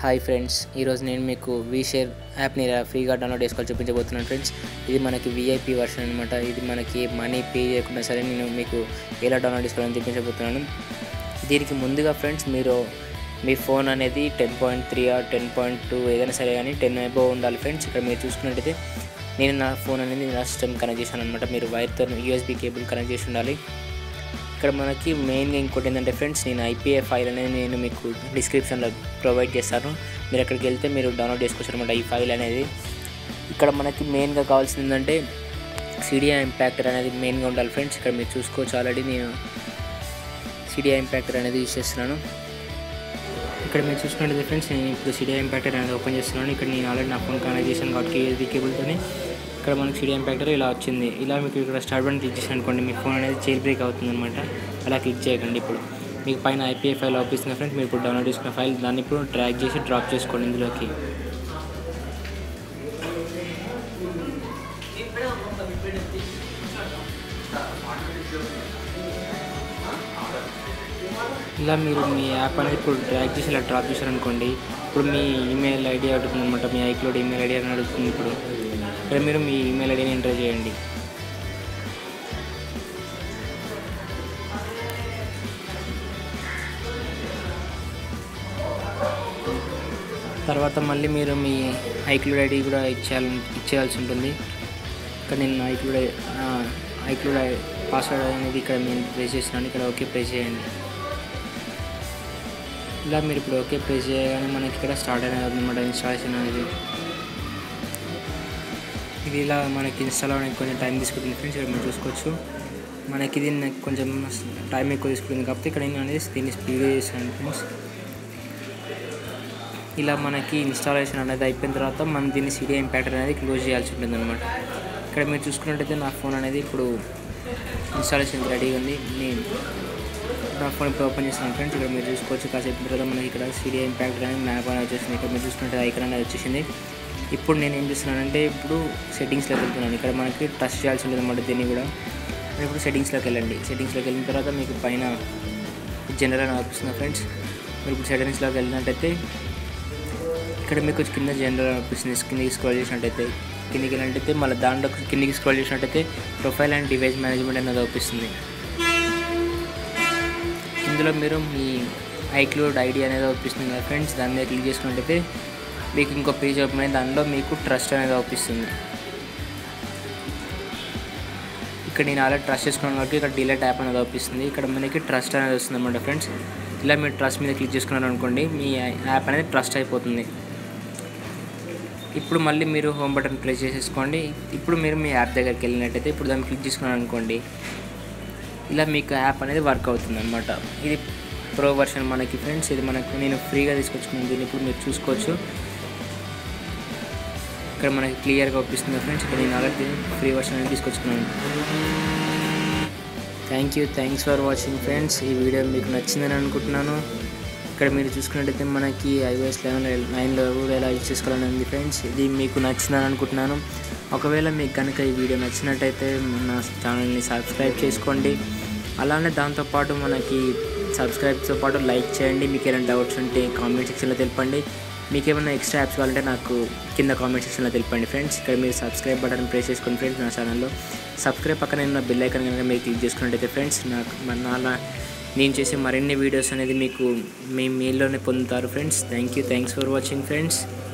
hi friends ఈరోజు నేను మీకు వీషేర్ యాప్ని ఇలా ఫ్రీగా డౌన్లోడ్ చేసుకోవాలి చూపించబోతున్నాను ఫ్రెండ్స్ ఇది మనకి విఐపి వర్షన్ అనమాట ఇది మనకి మనీ పే చేయకుండా సరే నేను మీకు ఎలా డౌన్లోడ్ చేసుకోవాలని చూపించబోతున్నాను దీనికి ముందుగా ఫ్రెండ్స్ మీరు మీ ఫోన్ అనేది ten point three or ten point two ఏదైనా సరే కానీ టెన్ అబో ఉండాలి ఫ్రెండ్స్ ఇక్కడ మీరు చూసుకున్నట్టయితే నేను నా ఫోన్ అనేది నా సిస్టమ్ కనెక్ట్ చేశాను అనమాట మీరు వైర్తో యూఎస్బీ కేబుల్ కనెక్ట్ చేసి ఉండాలి ఇక్కడ మనకి మెయిన్గా ఇంకోటి ఏంటంటే ఫ్రెండ్స్ నేను ఐపీఏ ఫైల్ అనేది నేను మీకు డిస్క్రిప్షన్లో ప్రొవైడ్ చేస్తాను మీరు అక్కడికి వెళ్తే మీరు డౌన్లోడ్ చేసుకోవచ్చు అనమాట ఈ ఫైల్ అనేది ఇక్కడ మనకి మెయిన్గా కావాల్సింది ఏంటంటే సిడిఐ ఇంపాక్టర్ అనేది మెయిన్గా ఉండాలి ఫ్రెండ్స్ ఇక్కడ మీరు చూసుకోవచ్చు ఆల్రెడీ నేను సిడిఐ ఇంపాక్టర్ అనేది యూజ్ చేస్తున్నాను ఇక్కడ మీరు చూసుకున్నట్లయితే ఫ్రెండ్స్ నేను ఇప్పుడు సిడిఐ ఇంపాక్టర్ అనేది ఓపెన్ చేస్తున్నాను ఇక్కడ నేను ఆల్రెడీ నా ఫోన్ కనెక్ట్ చేశాను కాబట్టి యూఎస్బీ కేబుల్తోని ఇక్కడ మనకి సిడిఐ ఇంపాక్టర్ ఇలా వచ్చింది ఇలా మీకు ఇక్కడ స్టార్ట్ బటన్ క్లిక్ చేసి అనుకోండి మీ ఫోన్ అనేది చైర్ బ్రేక్ అవుతుంది అనమాట అలా క్లిక్ చేయకండి ఇప్పుడు మీకు పైన ఐపీఐ ఫైల్ అవుపిస్తుంది ఫ్రెండ్స్ మీరు ఇప్పుడు డౌన్లోడ్ చేసుకున్న ఫైల్ దాన్ని ఇప్పుడు ట్రాక్ చేసి డ్రాప్ చేసుకోండి ఇందులోకి ఇలా మీరు మీ యాప్ అనేది ఇప్పుడు ట్రాక్ చేసి ఇలా డ్రాప్ చేశారనుకోండి ఇప్పుడు మీ ఈమెయిల్ ఐడి అడుగుతుంది అనమాట మీ ఐక్లోడ్ ఈమెయిల్ ఐడి అని అడుగుతుంది ఇప్పుడు ఇక్కడ మీరు మీ ఈమెయిల్ ఐడిని ఎంటర్ చేయండి తర్వాత మళ్ళీ మీరు మీ ఐక్లూడ్ ఐడి కూడా ఇచ్చేయాలి ఇచ్చేయాల్సి ఉంటుంది ఇక్కడ నేను ఐక్లూడ్ ఐక్లూడ్ పాస్వర్డ్ అనేది ఇక్కడ నేను ప్రెస్ చేసినాను ఇక్కడ ఓకే ప్రెస్ చేయండి ఇలా మీరు ఇప్పుడు ఓకే ప్రెస్ చేయగానే మనకి ఇక్కడ స్టార్ట్ అనేది అవుతుందన్నమాట ఇన్స్టాలేషన్ అనేది ఇది ఇలా మనకి ఇన్స్టాల్ అవ్వడానికి కొంచెం టైం తీసుకుంటుంది ఫ్రెండ్స్ ఇక్కడ మీరు చూసుకోవచ్చు మనకి ఇది నాకు కొంచెం టైం ఎక్కువ తీసుకుంటుంది కాబట్టి ఇక్కడ నేను అనేది దీన్ని స్పీడ్గా చేశాను ఫ్రెండ్స్ ఇలా మనకి ఇన్స్టాలేషన్ అనేది అయిపోయిన తర్వాత మనం దీన్ని సిడిఐ ఇంపాక్టర్ అనేది క్లోజ్ చేయాల్సి ఉంటుంది అనమాట ఇక్కడ మీరు చూసుకున్నట్టయితే నా ఫోన్ అనేది ఇప్పుడు ఇన్స్టాలేషన్ రెడీగా ఉంది నేను నా ఫోన్ ఇప్పుడు ఓపెన్ చేస్తాను ఫ్రెండ్స్ ఇక్కడ మీరు చూసుకోవచ్చు కాసేపు తర్వాత మనకి ఇక్కడ సిడిఐ ఇంపాక్టర్ అనేది మ్యాప్ అనేది వచ్చేసింది ఇక్కడ మీరు చూసుకుంటే ఐకన్ అనేది వచ్చేసింది ఇప్పుడు నేను ఏం చేస్తున్నానంటే ఇప్పుడు సెట్టింగ్స్లోకి వెళ్తున్నాను ఇక్కడ మనకి టచ్ చేయాల్సి ఉంటుంది అనమాట దీన్ని కూడా మీరు ఇప్పుడు సెట్టింగ్స్లోకి వెళ్ళండి సెట్టింగ్స్లోకి వెళ్ళిన తర్వాత మీకు పైన జనరల్ అని అనిపిస్తుంది ఫ్రెండ్స్ మీరు ఇప్పుడు సెట్టింగ్స్లోకి వెళ్ళినట్టయితే ఇక్కడ మీకు కింద జనరల్ అనిపిస్తుంది కిందకి స్క్రోల్ చేసినట్టయితే కిందికి వెళ్ళినట్టయితే మళ్ళీ దాంట్లో కిందికి స్క్రోల్ చేసినట్టయితే ప్రొఫైల్ అండ్ డివైస్ మేనేజ్మెంట్ అనేది అవుపిస్తుంది ఇందులో మీరు మీ ఐక్లూడ్ ఐడి అనేది అవుపిస్తుంది కదా ఫ్రెండ్స్ దాని మీద క్లిక్ చేసుకున్నట్టయితే మీకు ఇంకో పేజ్ ఓపెన్ అయ్యి దానిలో మీకు ట్రస్ట్ అనేది అవుపిస్తుంది ఇక్కడ నేను ఆల్రెడీ ట్రస్ట్ చేసుకున్నాను కాబట్టి ఇక్కడ డిలీట్ యాప్ అనేది అవుపిస్తుంది ఇక్కడ మనకి ట్రస్ట్ అనేది వస్తుంది అనమాట ఫ్రెండ్స్ ఇలా మీరు ట్రస్ట్ మీద క్లిక్ చేసుకున్నారు అనుకోండి మీ యాప్ అనేది ట్రస్ట్ అయిపోతుంది ఇప్పుడు మళ్ళీ మీరు హోమ్ బటన్ ప్లేస్ చేసేసుకోండి ఇప్పుడు మీరు మీ యాప్ దగ్గరికి వెళ్ళినట్టయితే ఇప్పుడు దాన్ని క్లిక్ చేసుకున్నారు అనుకోండి ఇలా మీకు యాప్ అనేది వర్క్ అవుతుంది అనమాట ఇది ప్రో వర్షన్ మనకి ఫ్రెండ్స్ ఇది మనకు నేను ఫ్రీగా తీసుకొచ్చుకున్నాను దీన్ని ఇప్పుడు మీరు చూసుకోవచ్చు ఇక్కడ మనకి క్లియర్గా ఒప్పిస్తుంది ఫ్రెండ్స్ ఇక్కడ నేను ఆల్రెడీ ఫ్రీ వర్షన్ అనేది తీసుకొచ్చుకున్నాను thank you thanks for watching friends ఈ వీడియో మీకు నచ్చిందని అనుకుంటున్నాను ఇక్కడ మీరు చూసుకున్నట్టయితే మనకి ఐఓఎస్ లెవెన్ నైన్లో కూడా ఎలా యూజ్ చేసుకోవాలని ఉంది ఫ్రెండ్స్ ఇది మీకు నచ్చిందని అనుకుంటున్నాను ఒకవేళ మీకు కనుక ఈ వీడియో నచ్చినట్టయితే మన ఛానల్ని సబ్స్క్రైబ్ చేసుకోండి అలానే దాంతోపాటు మనకి సబ్స్క్రైబ్తో పాటు లైక్ చేయండి మీకు ఏమైనా డౌట్స్ ఉంటే కామెంట్ సెక్షన్లో తెలపండి మీకు ఏమైనా ఎక్స్ట్రా యాప్స్ కావాలంటే నాకు కింద కామెంట్ సెక్షన్లో తెలపండి ఫ్రెండ్స్ ఇక్కడ మీరు సబ్స్క్రైబ్ బటన్ ప్రెస్ చేసుకోండి ఫ్రెండ్స్ నా ఛానల్లో సబ్స్క్రైబ్ పక్కన ఉన్న బెల్ ఐకన్ కనుక మీరు క్లిక్ చేసుకున్నట్టయితే ఫ్రెండ్స్ నాకు మన అలా నేను చేసే మరిన్ని వీడియోస్ అనేది మీకు మీ మెయిల్లోనే పొందుతారు friends thank you thanks for watching friends